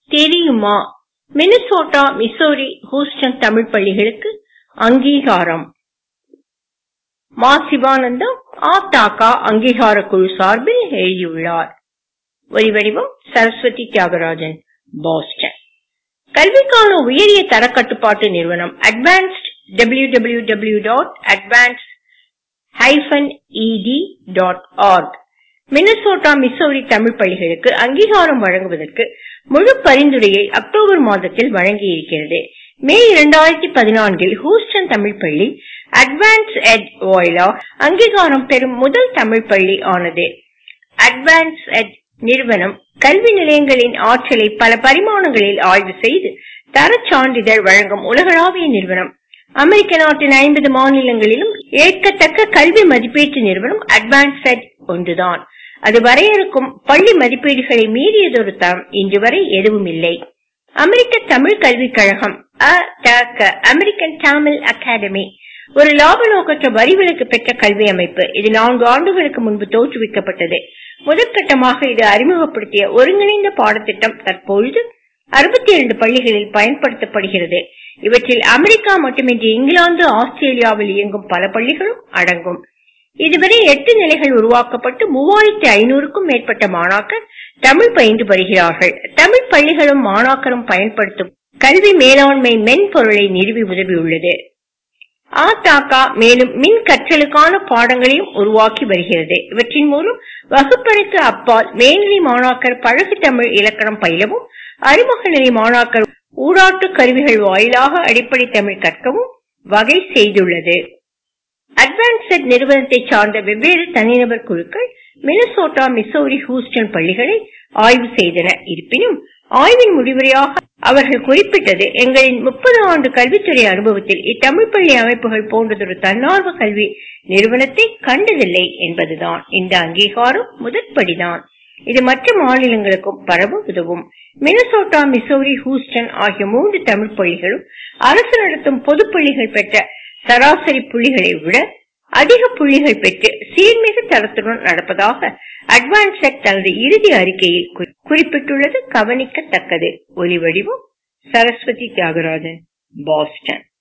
தெரியுமா Minnesota Missouri Houston Tamil பள்ளிகளுக்கு அங்கீகாரம் மா சிவானந்தம் ஆப்டாகா அங்கீகார குழு சார்பில் எழுதியுள்ளார் ஒலிவடிவம் சரஸ்வதி தியாகராஜன் பாஸ்டன் கல்விக்கான உயரிய தர கட்டுப்பாட்டு நிறுவனம் advanced W W W dot advance hyphen ED dot org Minnesota Missouri Tamil பள்ளிகளுக்கு அங்கீகாரம் வழங்குவதற்கு முழு பரிந்துரையை அக்டோபர் மாதத்தில் வழங்கியிருக்கிறது மே இரண்டாயிரத்தி பதினான்கில் ஹூஸ்டன் தமிழ் பள்ளி அட்வான்ஸ் எட் வாயிலா அங்கீகாரம் பெறும் முதல் தமிழ் பள்ளி ஆனது அட்வான்ஸ் எட் நிறுவனம் கல்வி நிலையங்களின் ஆற்றலை பல பரிமாணங்களில் ஆய்வு செய்து தரச் சான்றிதழ் வழங்கும் உலகளாவிய நிறுவனம் அமெரிக்க நாட்டின் ஐம்பது மாநிலங்களிலும் ஏற்கத்தக்க கல்வி மதிப்பீட்டு நிறுவனம் அட்வான்ஸ்ட் ஒன்றுதான் அது வரையறுக்கும் பள்ளி மதிப்பீடுகளை மீறியதொரு தரம் இன்று வரை எதுவும் இல்லை அமெரிக்க தமிழ் கல்விக் கழகம் அமெரிக்கன் தமிழ் அகாடமி ஒரு லாப நோக்கற்ற வரி விலக்கு பெற்ற கல்வி அமைப்பு இது நான்கு ஆண்டுகளுக்கு முன்பு தோற்றுவிக்கப்பட்டது முதற்கட்டமாக இது அறிமுகப்படுத்திய ஒருங்கிணைந்த பாடத்திட்டம் தற்பொழுது அறுபத்தி இரண்டு பள்ளிகளில் பயன்படுத்தப்படுகிறது இவற்றில் அமெரிக்கா மட்டுமின்றி இங்கிலாந்து ஆஸ்திரேலியாவில் இயங்கும் பல பள்ளிகளும் அடங்கும் இதுவரை எட்டு நிலைகள் உருவாக்கப்பட்டு மூவாயிரத்தி ஐநூறுக்கும் மேற்பட்ட மாணாக்கர் தமிழ் பயின்று வருகிறார்கள் தமிழ் பள்ளிகளும் மாணாக்கரும் பயன்படுத்தும் கல்வி மேலாண்மை மென்பொருளை நிறுவி உதவியுள்ளது ஆதாகா மேலும் மின் கற்றலுக்கான பாடங்களையும் உருவாக்கி வருகிறது இவற்றின் மூலம் வகுப்பறைக்கு அப்பால் மேல்நிலை மாணாக்கர் பழகு தமிழ் இலக்கணம் பயிலவும் அறிமுக நிலை மாணாக்கர் ஊடாட்டு கருவிகள் வாயிலாக அடிப்படை தமிழ் கற்கவும் வகை செய்துள்ளது அட்வான்ஸ்ட் நிறுவனத்தை சார்ந்த வெவ்வேறு தனிநபர் குழுக்கள் மினசோட்டா மிசோரி ஹூஸ்டன் பள்ளிகளை ஆய்வு செய்தன இருப்பினும் ஆய்வின் முடிவுரையாக அவர்கள் குறிப்பிட்டது எங்களின் முப்பது ஆண்டு கல்வித்துறை அனுபவத்தில் இத்தமிழ் பள்ளி அமைப்புகள் போன்றதொரு தன்னார்வ கல்வி நிறுவனத்தை கண்டதில்லை என்பதுதான் இந்த அங்கீகாரம் முதற்படிதான் இது மற்ற மாநிலங்களுக்கும் பரவ உதவும் மினசோட்டா மிசோரி ஹூஸ்டன் ஆகிய மூன்று தமிழ் பள்ளிகளும் அரசு நடத்தும் பொது பள்ளிகள் பெற்ற சராசரி புள்ளிகளை விட அதிக புள்ளிகள் பெற்று சீர்மிகு தரத்துடன் நடப்பதாக அட்வான்ஸ்ட் தனது இறுதி அறிக்கையில் குறிப்பிட்டுள்ளது கவனிக்கத்தக்கது ஒலி வடிவம் சரஸ்வதி தியாகராஜன் பாஸ்டன்